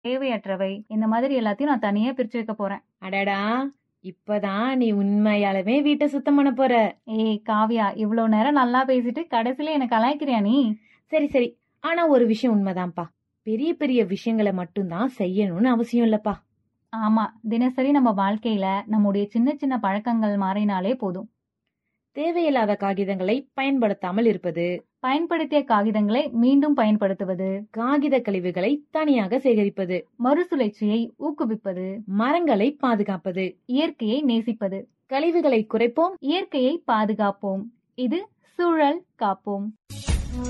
தேவையற்றவை இந்த மாதிரி எல்லாத்தையும் நான் தனியா பிரிச்சு வைக்க போறேன் அடடா இப்பதான் நீ உண்மையாலுமே வீட்டை சுத்தம் பண்ண போற ஏய் காவியா இவ்வளோ நேரம் நல்லா பேசிட்டு கடைசியில எனக்கு கலாய்க்கிறியா நீ சரி சரி ஆனா ஒரு விஷயம் உண்மைதான்ப்பா பெரிய பெரிய விஷயங்களை மட்டும்தான் செய்யணும்னு அவசியம் இல்லப்பா ஆமா தினசரி நம்ம வாழ்க்கையில நம்முடைய சின்ன சின்ன பழக்கங்கள் மாறினாலே போதும் தேவையில்லாத காகிதங்களை பயன்படுத்தாமல் இருப்பது பயன்படுத்திய காகிதங்களை மீண்டும் பயன்படுத்துவது காகித கழிவுகளை தனியாக சேகரிப்பது மறுசுழற்சியை ஊக்குவிப்பது மரங்களை பாதுகாப்பது இயற்கையை நேசிப்பது கழிவுகளை குறைப்போம் இயற்கையை பாதுகாப்போம் இது சூழல் காப்போம்